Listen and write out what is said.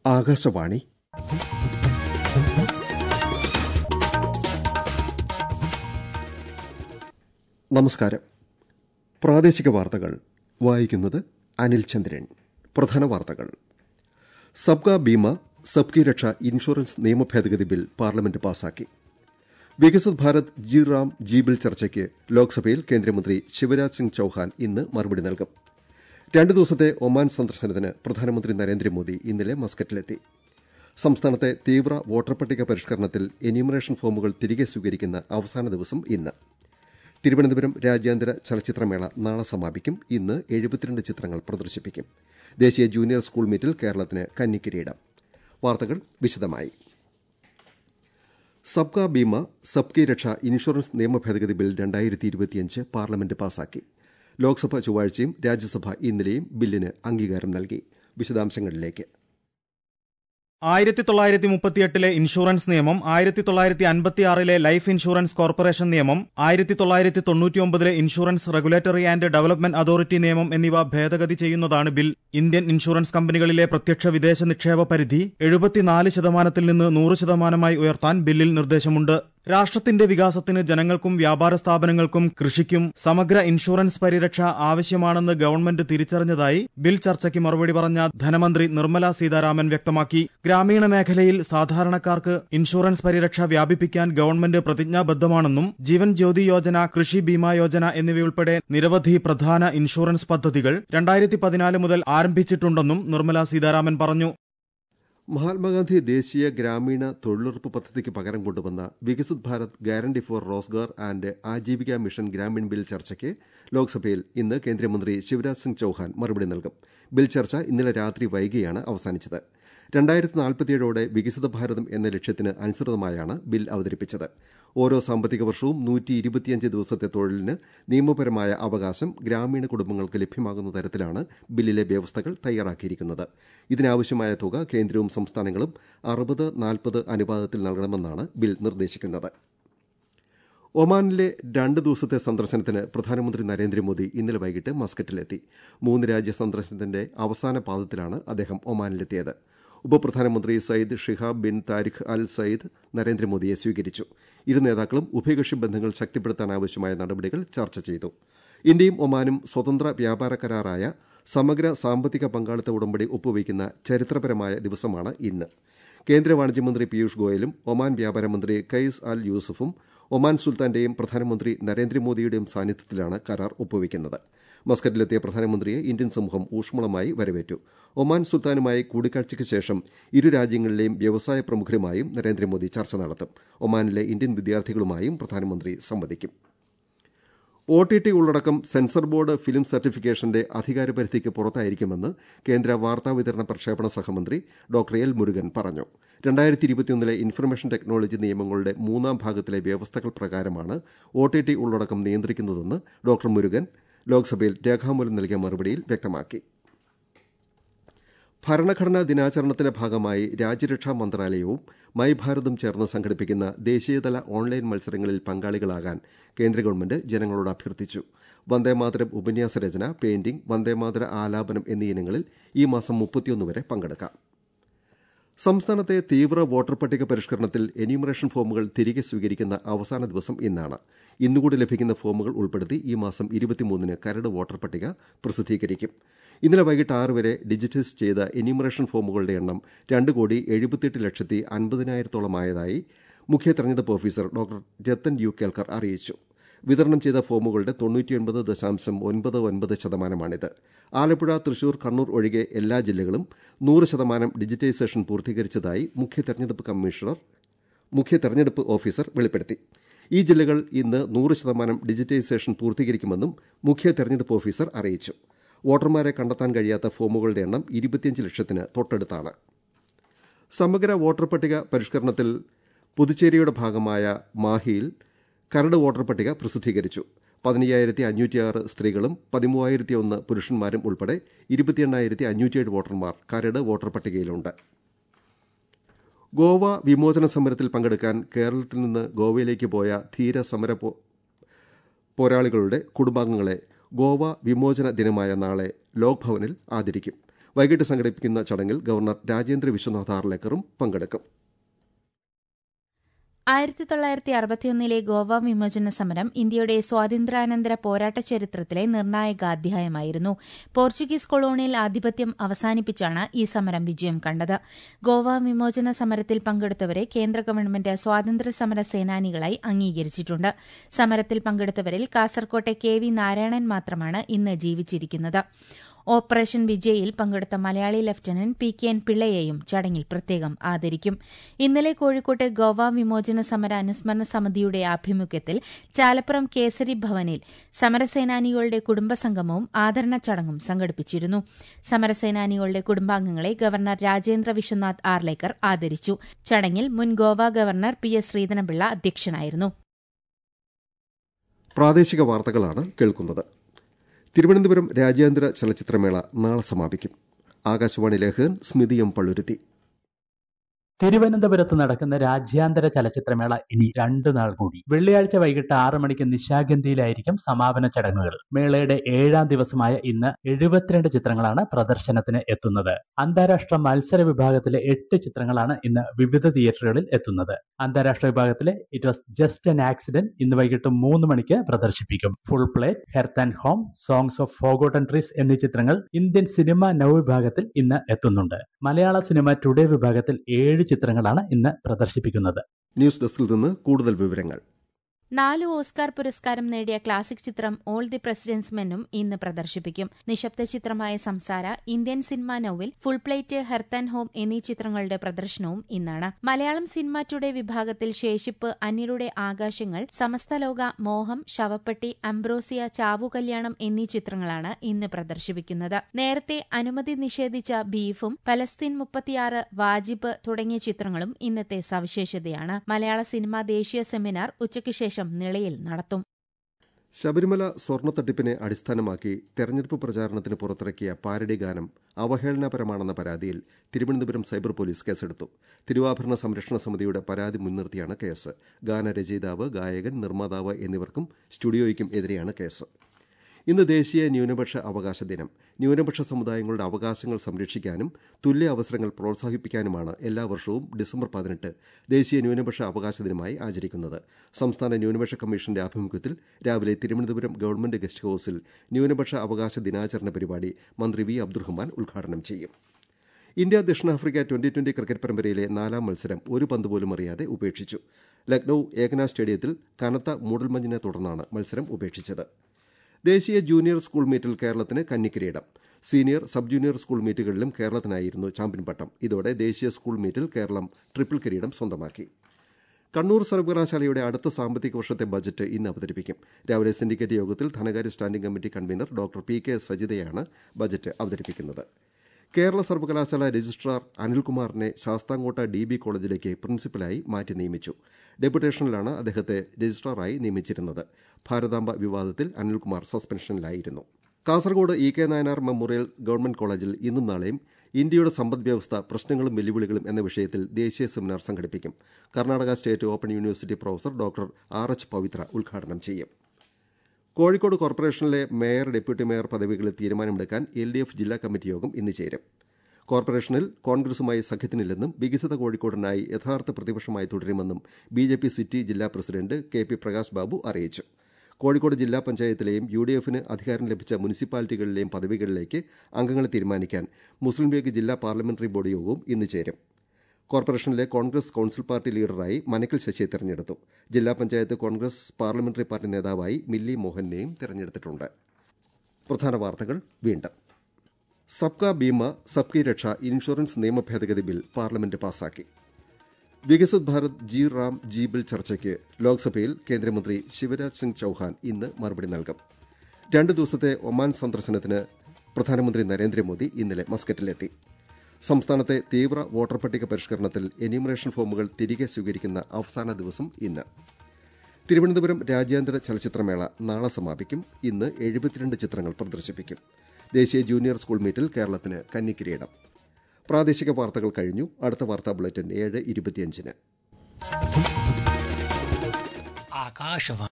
ആകാശവാണി നമസ്കാരം പ്രാദേശിക വാർത്തകൾ വായിക്കുന്നത് അനിൽ ചന്ദ്രൻ പ്രധാന വാർത്തകൾ സബ്കാ ബീമ സബ്കി രക്ഷ ഇൻഷുറൻസ് നിയമ ഭേദഗതി ബിൽ പാർലമെന്റ് പാസാക്കി Viksit Bharat G RAM G bill ചർച്ചയ്ക്ക് ലോക്സഭയിൽ കേന്ദ്രമന്ത്രി ശിവരാജ് സിംഗ് ചൌഹാൻ ഇന്ന് മറുപടി നൽകും രണ്ട് ദിവസത്തെ ഒമാൻ സന്ദർശനത്തിന് പ്രധാനമന്ത്രി നരേന്ദ്രമോദി ഇന്നലെ മസ്കറ്റിലെത്തി സംസ്ഥാനത്തെ തീവ്ര വോട്ടർ പട്ടിക പരിഷ്കരണത്തിൽ എന്യൂമറേഷൻ ഫോമുകൾ തിരികെ സ്വീകരിക്കുന്ന അവസാന ദിവസം ഇന്ന് തിരുവനന്തപുരം രാജ്യാന്തര ചലച്ചിത്രമേള നാളെ സമാപിക്കും ഇന്ന് എഴുപത്തിരണ്ട് ചിത്രങ്ങൾ പ്രദർശിപ്പിക്കും ദേശീയ ജൂനിയർ സ്കൂൾ മീറ്റിൽ കേരളത്തിന് കന്നിക്കിരീടം വാർത്തകൾ വിശദമായി സബ്കാ ബീമ സബ്കി രക്ഷ ഇൻഷുറൻസ് നിയമ ഭേദഗതി ബിൽ രണ്ടായിരത്തി ഇരുപത്തിയഞ്ച് പാർലമെന്റ് പാസാക്കി ലോക്സഭ ചൊവ്വാഴ്ചയും രാജ്യസഭ ഇന്നലെയും ബില്ലിന് അംഗീകാരം നൽകി വിശദാംശങ്ങളിലേക്ക് ആയിരത്തി തൊള്ളായിരത്തി മുപ്പത്തിയെട്ടിലെ ഇൻഷുറൻസ് നിയമം ആയിരത്തി തൊള്ളായിരത്തി അൻപത്തിയാറിലെ ലൈഫ് ഇൻഷുറൻസ് കോർപ്പറേഷൻ നിയമം ആയിരത്തി തൊള്ളായിരത്തി തൊണ്ണൂറ്റിയൊമ്പതിലെ insurance regulatory and development authority നിയമം എന്നിവ ഭേദഗതി ചെയ്യുന്നതാണ് ബിൽ ഇന്ത്യൻ ഇൻഷുറൻസ് കമ്പനികളിലെ പ്രത്യക്ഷ വിദേശ നിക്ഷേപ പരിധി എഴുപത്തിനാല് ശതമാനത്തിൽ നിന്ന് നൂറ് ശതമാനമായി ഉയർത്താൻ ബില്ലിൽ നിർദ്ദേശമുണ്ട് രാഷ്ട്രത്തിന്റെ വികാസത്തിന് ജനങ്ങൾക്കും വ്യാപാര സ്ഥാപനങ്ങൾക്കും കൃഷിക്കും സമഗ്ര ഇൻഷുറൻസ് പരിരക്ഷ ആവശ്യമാണെന്ന് ഗവൺമെന്റ് തിരിച്ചറിഞ്ഞതായി ബിൽ ചർച്ചയ്ക്ക് മറുപടി പറഞ്ഞ ധനമന്ത്രി നിർമ്മല സീതാരാമൻ വ്യക്തമാക്കി ഗ്രാമീണ മേഖലയിൽ സാധാരണക്കാർക്ക് ഇൻഷുറൻസ് പരിരക്ഷ വ്യാപിപ്പിക്കാൻ ഗവൺമെന്റ് പ്രതിജ്ഞാബദ്ധമാണെന്നും ജീവൻ ജ്യോതി യോജന കൃഷി ബീമാ യോജന എന്നിവയുൾപ്പെടെ നിരവധി പ്രധാന ഇൻഷുറൻസ് പദ്ധതികൾ രണ്ടായിരത്തി പതിനാല് മുതൽ ആരംഭിച്ചിട്ടുണ്ടെന്നും നിർമ്മല സീതാരാമൻ പറഞ്ഞു മഹാത്മാഗാന്ധി ദേശീയ ഗ്രാമീണ തൊഴിലുറപ്പ് പദ്ധതിക്ക് പകരം കൊണ്ടുവന്ന Viksit Bharat guarantee for Rozgar and Ajeevika mission Gramin bill ചർച്ചയ്ക്ക് ലോക്സഭയിൽ ഇന്ന് കേന്ദ്രമന്ത്രി ശിവരാജ് സിംഗ് ചൌഹാൻ മറുപടി നൽകും ബിൽ ചർച്ച ഇന്നലെ രാത്രി വൈകിയാണ് അവസാനിച്ചത് രണ്ടായിരത്തി നാൽപ്പത്തിയേഴോടെ വികസിത ഭാരതം എന്ന ലക്ഷ്യത്തിന് അനുസൃതമായാണ് ബിൽ അവതരിപ്പിച്ചത് ഓരോ സാമ്പത്തിക വർഷവും നൂറ്റി ഇരുപത്തിയഞ്ച് ദിവസത്തെ തൊഴിലിന് നിയമപരമായ അവകാശം ഗ്രാമീണ കുടുംബങ്ങൾക്ക് ലഭ്യമാകുന്ന തരത്തിലാണ് ബില്ലിലെ വ്യവസ്ഥകൾ തയ്യാറാക്കിയിരിക്കുന്നത് ഇതിനാവശ്യമായ തുക കേന്ദ്രവും സംസ്ഥാനങ്ങളും അറുപത് നാൽപ്പത് അനുപാതത്തിൽ നൽകണമെന്നാണ് ബിൽ നിർദ്ദേശിക്കുന്നത് ഒമാനിലെ രണ്ട് ദിവസത്തെ സന്ദർശനത്തിന് പ്രധാനമന്ത്രി നരേന്ദ്രമോദി ഇന്നലെ വൈകിട്ട് മസ്കറ്റിലെത്തി മൂന്ന് രാജ്യ സന്ദർശനത്തിന്റെ അവസാന പാദത്തിലാണ് അദ്ദേഹം ഒമാനിലെത്തിയത് ഉപപ്രധാനമന്ത്രി Sayyid Shihab bin Tariq Al Said നരേന്ദ്രമോദിയെ സ്വീകരിച്ചു ഇരു നേതാക്കളും ഉഭയകക്ഷി ബന്ധങ്ങൾ ശക്തിപ്പെടുത്താനാവശ്യമായ നടപടികൾ ചർച്ച ചെയ്തു ഇന്ത്യയും ഒമാനും സ്വതന്ത്ര വ്യാപാര കരാറായ സമഗ്ര സാമ്പത്തിക പങ്കാളിത്ത ഉടമ്പടി ഒപ്പുവയ്ക്കുന്ന ചരിത്രപരമായ ദിവസമാണ് ഇന്ന് കേന്ദ്ര വാണിജ്യമന്ത്രി പീയൂഷ് ഗോയലും ഒമാൻ വ്യാപാര മന്ത്രി കൈസ് അൽ യൂസഫും ഒമാൻ സുൽത്താന്റെയും പ്രധാനമന്ത്രി നരേന്ദ്രമോദിയുടെയും സാന്നിധ്യത്തിലാണ് കരാർ ഒപ്പുവയ്ക്കുന്നത് മസ്കറ്റിലെത്തിയ പ്രധാനമന്ത്രിയെ ഇന്ത്യൻ സമൂഹം ഊഷ്മളമായി വരവേറ്റു ഒമാൻ സുൽത്താനുമായി കൂടിക്കാഴ്ചയ്ക്ക് ശേഷം ഇരു രാജ്യങ്ങളിലെയും വ്യവസായ പ്രമുഖരുമായും നരേന്ദ്രമോദി ചർച്ച നടത്തും ഒമാനിലെ ഇന്ത്യൻ വിദ്യാർത്ഥികളുമായും പ്രധാനമന്ത്രി സംവദിക്കും ഒ ടി ടി ഉള്ളടക്കം സെൻസർ ബോർഡ് ഫിലിം സർട്ടിഫിക്കേഷന്റെ അധികാരപരിധിക്ക് പുറത്തായിരിക്കുമെന്ന് കേന്ദ്ര വാർത്താവിതരണ പ്രക്ഷേപണ സഹമന്ത്രി ഡോക്ടർ എൽ മുരുകൻ പറഞ്ഞു രണ്ടായിരത്തി ഇരുപത്തിയൊന്നിലെ ഇൻഫർമേഷൻ ടെക്നോളജി നിയമങ്ങളുടെ മൂന്നാം ഭാഗത്തിലെ വ്യവസ്ഥകൾ പ്രകാരമാണ് ഒ ടി ടി ഉള്ളടക്കം നിയന്ത്രിക്കുന്നതെന്ന് ഡോക്ടർ മുരുകൻ ലോക്സഭയിൽ രേഖാമൂലം നൽകിയ മറുപടിയിൽ വ്യക്തമാക്കി ഭരണഘടനാ ദിനാചരണത്തിന്റെ ഭാഗമായി രാജ്യരക്ഷാ മന്ത്രാലയവും മൈ ഭാരതും ചേർന്ന് സംഘടിപ്പിക്കുന്ന ദേശീയതല ഓൺലൈൻ മത്സരങ്ങളിൽ പങ്കാളികളാകാൻ കേന്ദ്ര ഗവൺമെന്റ് ജനങ്ങളോട് അഭ്യർത്ഥിച്ചു വന്ദേമാതരം ഉപന്യാസ രചന പെയിന്റിംഗ് വന്ദേമാതര ആലാപനം എന്നീ ഇനങ്ങളിൽ ഈ മാസം മുപ്പത്തിയൊന്ന് വരെ പങ്കെടുക്കാം സംസ്ഥാനത്തെ തീവ്ര വോട്ടർ പട്ടിക പരിഷ്കരണത്തിൽ എന്യൂമറേഷൻ ഫോമുകൾ തിരികെ സ്വീകരിക്കുന്ന അവസാന ദിവസം ഇന്നാണ് ഇന്നുകൂടി ലഭിക്കുന്ന ഫോമുകൾ ഉൾപ്പെടുത്തി ഈ മാസം ഇരുപത്തിമൂന്നിന് കരട് വോട്ടർ പട്ടിക പ്രസിദ്ധീകരിക്കും ഇന്നലെ വൈകിട്ട് ആറ് വരെ ഡിജിറ്റൈസ് ചെയ്ത എന്യൂമറേഷൻ ഫോമുകളുടെ എണ്ണം രണ്ട് കോടി എഴുപത്തിയെട്ട് ലക്ഷത്തി അൻപതിനായിരത്തോളമായതായി മുഖ്യ തെരഞ്ഞെടുപ്പ് officer doctor Rathan U Kelkar അറിയിച്ചു വിതരണം ചെയ്ത ഫോമുകളുടെ തൊണ്ണൂറ്റിയൊൻപത് ദശാംശം ഒൻപത് ഒൻപത് ശതമാനമാണിത് ആലപ്പുഴ തൃശൂർ കണ്ണൂർ ഒഴികെ എല്ലാ ജില്ലകളും നൂറ് ശതമാനം ഡിജിറ്റൈസേഷൻ പൂർത്തീകരിച്ചതായി മുഖ്യ തെരഞ്ഞെടുപ്പ് കമ്മീഷണർ മുഖ്യ തെരഞ്ഞെടുപ്പ് ഓഫീസർ വെളിപ്പെടുത്തി ഈ ജില്ലകൾ ഇന്ന് നൂറ് ശതമാനം ഡിജിറ്റൈസേഷൻ പൂർത്തീകരിക്കുമെന്നും മുഖ്യ തെരഞ്ഞെടുപ്പ് ഓഫീസർ അറിയിച്ചു വോട്ടർമാരെ കണ്ടെത്താൻ കഴിയാത്ത ഫോമുകളുടെ എണ്ണം ഇരുപത്തിയഞ്ച് ലക്ഷത്തിന് തൊട്ടടുത്താണ് സമഗ്ര വോട്ടർ പട്ടിക പരിഷ്കരണത്തിൽ പുതുച്ചേരിയുടെ ഭാഗമായ മാഹിയിൽ കരട് വോട്ടർ പട്ടിക പ്രസിദ്ധീകരിച്ചു പതിനയ്യായിരത്തി അഞ്ഞൂറ്റിയാറ് സ്ത്രീകളും പതിമൂവായിരത്തി ഒന്ന് പുരുഷന്മാരും ഉൾപ്പെടെ ഇരുപത്തിയെണ്ണായിരത്തി അഞ്ഞൂറ്റിയേഴ് വോട്ടർമാർ കരട് വോട്ടർ പട്ടികയിലുണ്ട് ഗോവ വിമോചന സമരത്തിൽ പങ്കെടുക്കാൻ കേരളത്തിൽ നിന്ന് ഗോവയിലേക്ക് പോയ ധീര സമര പോരാളികളുടെ കുടുംബാംഗങ്ങളെ ഗോവ വിമോചന ദിനമായ നാളെ ലോക് ഭവനിൽ ആദരിക്കും വൈകിട്ട് സംഘടിപ്പിക്കുന്ന ചടങ്ങിൽ ഗവർണർ രാജേന്ദ്ര വിശ്വനാഥ് ആർലേക്കറും പങ്കെടുക്കും ആയിരത്തി തൊള്ളായിരത്തി അറുപത്തിയൊന്നിലെ ഗോവ വിമോചന സമരം ഇന്ത്യയുടെ സ്വാതന്ത്ര്യാനന്തര പോരാട്ട ചരിത്രത്തിലെ നിർണായക അധ്യായമായിരുന്നു പോർച്ചുഗീസ് കൊളോണിയൽ ആധിപത്യം അവസാനിപ്പിച്ചാണ് ഈ സമരം വിജയം കണ്ടത് ഗോവ വിമോചന സമരത്തിൽ പങ്കെടുത്തവരെ കേന്ദ്ര ഗവൺമെന്റ് സ്വാതന്ത്ര്യ സമര സേനാനികളായി അംഗീകരിച്ചിട്ടുണ്ട് സമരത്തിൽ പങ്കെടുത്തവരിൽ കാസർകോട്ടെ കെ വി നാരായണൻ മാത്രമാണ് ഇന്ന് ജീവിച്ചിരിക്കുന്നത് ഓപ്പറേഷൻ വിജയിൽ പങ്കെടുത്ത Malayali lieutenant P K N പിള്ളയെയും ചടങ്ങിൽ പ്രത്യേകം ആദരിക്കും ഇന്നലെ കോഴിക്കോട്ടെ ഗോവ വിമോചന സമര അനുസ്മരണ സമിതിയുടെ ആഭിമുഖ്യത്തിൽ ചാലപ്പുറം കേസരി ഭവനിൽ സമരസേനാനികളുടെ കുടുംബസംഗമവും ആദരണ ചടങ്ങും സംഘടിപ്പിച്ചിരുന്നു സമരസേനാനികളുടെ കുടുംബാംഗങ്ങളെ ഗവർണർ രാജേന്ദ്ര വിശ്വനാഥ് ആർലേക്കർ ആദരിച്ചു ചടങ്ങിൽ മുൻ Goa governor P S Sreedharan Pillai അധ്യക്ഷനായിരുന്നു പ്രാദേശിക വാർത്തകളാണ് കേൾക്കുന്നത് തിരുവനന്തപുരം രാജ്യാന്തര ചലച്ചിത്രമേള നാളെ സമാപിക്കും ആകാശവാണി ലേഖകൻ സ്മിതി എം പള്ളുരുത്തി തിരുവനന്തപുരത്ത് നടക്കുന്ന രാജ്യാന്തര ചലച്ചിത്രമേള ഇനി രണ്ടു നാൾ കൂടി വെള്ളിയാഴ്ച വൈകിട്ട് ആറ് മണിക്ക് നിശാഗന്ധിയിലായിരിക്കും സമാപന ചടങ്ങുകൾ മേളയുടെ ഏഴാം ദിവസമായ ഇന്ന് എഴുപത്തിരണ്ട് ചിത്രങ്ങളാണ് പ്രദർശനത്തിന് എത്തുന്നത് അന്താരാഷ്ട്ര മത്സര വിഭാഗത്തിലെ എട്ട് ചിത്രങ്ങളാണ് ഇന്ന് വിവിധ തിയേറ്ററുകളിൽ എത്തുന്നത് അന്താരാഷ്ട്ര വിഭാഗത്തിലെ it was just an accident ഇന്ന് വൈകിട്ട് മൂന്ന് മണിക്ക് പ്രദർശിപ്പിക്കും full plate hearth and home songs of forgotten trees എന്നീ ചിത്രങ്ങൾ ഇന്ത്യൻ സിനിമ നൗ വിഭാഗത്തിൽ ഇന്ന് എത്തുന്നുണ്ട് മലയാള സിനിമ ടുഡേ വിഭാഗത്തിൽ ഏഴ് ചിത്രങ്ങളാണ് ഇന്ന് പ്രദർശിപ്പിക്കുന്നത് ന്യൂസ് ഡെസ്കിൽ നിന്ന് കൂടുതൽ വിവരങ്ങൾ നാല് ഓസ്കാർ പുരസ്കാരം നേടിയ ക്ലാസിക് ചിത്രം ഓൾ ദി പ്രസിഡൻസ് മെന്നും ഇന്ന് പ്രദർശിപ്പിക്കും നിശബ്ദ ചിത്രമായ സംസാര ഇന്ത്യൻ സിനിമ നൌവിൽ full plate hearth and home എന്നീ ചിത്രങ്ങളുടെ പ്രദർശനവും ഇന്നാണ് മലയാളം സിനിമ ടുഡേ വിഭാഗത്തിൽ ശേഷിപ്പ് അന്യരുടെ ആകാശങ്ങൾ സമസ്തലോക മോഹം ശവപ്പെട്ടി അംബ്രോസിയ ചാവു കല്യാണം എന്നീ ചിത്രങ്ങളാണ് ഇന്ന് പ്രദർശിപ്പിക്കുന്നത് നേരത്തെ അനുമതി നിഷേധിച്ച ബീഫും പലസ്തീൻ മുപ്പത്തിയാറ് വാജിബ് തുടങ്ങിയ ചിത്രങ്ങളും ഇന്നത്തെ സവിശേഷതയാണ് മലയാള സിനിമാ ദേശീയ സെമിനാർ ഉച്ചയ്ക്ക് ശേഷം നിളയിൽ നടത്തും ശബരിമല സ്വർണ്ണത്തട്ടിപ്പിനെ അടിസ്ഥാനമാക്കി തെരഞ്ഞെടുപ്പ് പ്രചാരണത്തിന് പുറത്തിറക്കിയ പാരഡി ഗാനം അവഹേളനപരമാണെന്ന പരാതിയിൽ തിരുവനന്തപുരം സൈബർ പോലീസ് കേസെടുത്തു തിരുവാഭരണ സംരക്ഷണ സമിതിയുടെ പരാതി മുൻനിർത്തിയാണ് കേസ് ഗാനരചയിതാവ് ഗായകൻ നിർമ്മാതാവ് എന്നിവർക്കും സ്റ്റുഡിയോയ്ക്കും എതിരെയാണ് കേസ് ഇന്ന് ദേശീയ ന്യൂനപക്ഷ അവകാശ ദിനം ന്യൂനപക്ഷ സമുദായങ്ങളുടെ അവകാശങ്ങൾ സംരക്ഷിക്കാനും തുല്യ അവസരങ്ങൾ പ്രോത്സാഹിപ്പിക്കാനുമാണ് എല്ലാ വർഷവും ഡിസംബർ പതിനെട്ട് ദേശീയ ന്യൂനപക്ഷ അവകാശ ദിനമായി ആചരിക്കുന്നത് സംസ്ഥാന ന്യൂനപക്ഷ കമ്മീഷന്റെ ആഭിമുഖ്യത്തിൽ രാവിലെ തിരുവനന്തപുരം ഗവൺമെന്റ് ഗസ്റ്റ് ഹൌസിൽ ന്യൂനപക്ഷ അവകാശ ദിനാചരണ പരിപാടി മന്ത്രി വി അബ്ദുറഹ്മാൻ ഉദ്ഘാടനം ചെയ്യും ഇന്ത്യ ദക്ഷിണാഫ്രിക്ക ട്വന്റി ട്വന്റി ക്രിക്കറ്റ് പരമ്പരയിലെ നാലാം മത്സരം ഒരു പന്ത് പോലും അറിയാതെ ഉപേക്ഷിച്ചു ലക്നൌ ഏകനാ സ്റ്റേഡിയത്തിൽ കനത്ത മൂടൽമഞ്ഞിനെ തുടർന്നാണ് മത്സരം ഉപേക്ഷിച്ചത് ദേശീയ ജൂനിയർ സ്കൂൾ മീറ്റിൽ കേരളത്തിന് കന്നിക്കിരീടം സീനിയർ സബ് ജൂനിയർ സ്കൂൾ മീറ്റുകളിലും കേരളത്തിനായിരുന്നു ചാമ്പ്യൻ പട്ടം ഇതോടെ ദേശീയ സ്കൂൾ മീറ്റിൽ കേരളം ട്രിപ്പിൾ കിരീടം സ്വന്തമാക്കി കണ്ണൂർ സർവകലാശാലയുടെ അടുത്ത സാമ്പത്തിക വർഷത്തെ ബജറ്റ് ഇന്ന് അവതരിപ്പിക്കും രാവിലെ സിൻഡിക്കേറ്റ് യോഗത്തിൽ ധനകാര്യ standing committee convener doctor P K സജിതയാണ് ബജറ്റ് അവതരിപ്പിക്കുന്നത് കേരള സർവകലാശാല രജിസ്ട്രാർ അനിൽകുമാറിനെ ശാസ്താംകോട്ട ഡി ബി കോളേജിലേക്ക് പ്രിൻസിപ്പലായി മാറ്റി നിയമിച്ചു ഡെപ്യൂട്ടേഷനിലാണ് അദ്ദേഹത്തെ രജിസ്ട്രാറായി നിയമിച്ചിരുന്നത് ഭാരതാംബ വിവാദത്തിൽ അനിൽകുമാർ സസ്പെൻഷനിലായിരുന്നു Kasaragod E K Nayanar memorial government കോളേജിൽ ഇന്നും നാളെയും ഇന്ത്യയുടെ സമ്പദ് വ്യവസ്ഥ പ്രശ്നങ്ങളും വെല്ലുവിളികളും എന്ന വിഷയത്തിൽ ദേശീയ സെമിനാർ സംഘടിപ്പിക്കും Karnataka state open university professor doctor R H Pavithra ഉദ്ഘാടനം ചെയ്യും കോഴിക്കോട് കോർപ്പറേഷനിലെ മേയർ ഡെപ്യൂട്ടി മേയർ പദവികളിൽ തീരുമാനമെടുക്കാൻ എൽ ഡി എഫ് ജില്ലാ കമ്മിറ്റി യോഗം ഇന്ന് ചേരും കോർപ്പറേഷനിൽ കോൺഗ്രസുമായി സഖ്യത്തിനില്ലെന്നും വികസിത കോഴിക്കോടിനായി യഥാർത്ഥ പ്രതിപക്ഷമായി തുടരുമെന്നും ബി ജെ പി സിറ്റി ജില്ലാ president K P Prakash Babu അറിയിച്ചു കോഴിക്കോട് ജില്ലാ പഞ്ചായത്തിലെയും യു ഡി എഫിന് അധികാരം ലഭിച്ച മുനിസിപ്പാലിറ്റികളിലെയും പദവികളിലേക്ക് അംഗങ്ങളെ തീരുമാനിക്കാൻ മുസ്ലിം ലീഗ് ജില്ലാ പാർലമെന്ററി ബോർഡ് യോഗവും ഇന്ന് ചേരും കോർപ്പറേഷനിലെ കോൺഗ്രസ് കൌൺസിൽ പാർട്ടി ലീഡറായി മനക്കൽ ശശിയെ തെരഞ്ഞെടുത്തു ജില്ലാ പഞ്ചായത്ത് കോൺഗ്രസ് പാർലമെന്ററി പാർട്ടി നേതാവായി മില്ലി മോഹനെയും തെരഞ്ഞെടുത്തിട്ടുണ്ട് പ്രധാന വാർത്തകൾ വീണ്ടും സബ്കാ ബീമ സബ്കി രക്ഷ ഇൻഷുറൻസ് നിയമ ഭേദഗതി ബിൽ പാർലമെന്റ് പാസാക്കി Viksit Bharat G RAM G bill ചർച്ചയ്ക്ക് ലോക്സഭയിൽ കേന്ദ്രമന്ത്രി ശിവരാജ് സിംഗ് ചൌഹാൻ ഇന്ന് മറുപടി നൽകും രണ്ട് ദിവസത്തെ ഒമാൻ സന്ദർശനത്തിന് പ്രധാനമന്ത്രി നരേന്ദ്രമോദി ഇന്നലെ മസ്കറ്റിലെത്തി സംസ്ഥാനത്തെ തീവ്ര വോട്ടർ പട്ടിക പരിഷ്കരണത്തിൽ എന്യൂമറേഷൻ ഫോമുകൾ തിരികെ സ്വീകരിക്കുന്ന അവസാന ദിവസം ഇന്ന് തിരുവനന്തപുരം രാജ്യാന്തര ചലച്ചിത്രമേള നാളെ സമാപിക്കും ഇന്ന് എഴുപത്തിരണ്ട് ചിത്രങ്ങൾ പ്രദർശിപ്പിക്കും ദേശീയ ജൂനിയർ സ്കൂൾ മീറ്റിൽ കേരളത്തിന് കന്നിക്കിരീടം പ്രാദേശിക വാർത്തകൾ കഴിഞ്ഞു അടുത്ത വാർത്താ ബുള്ളറ്റിൻ ഏഴ് ഇരുപത്തിയഞ്ചിന് ആകാശവാണി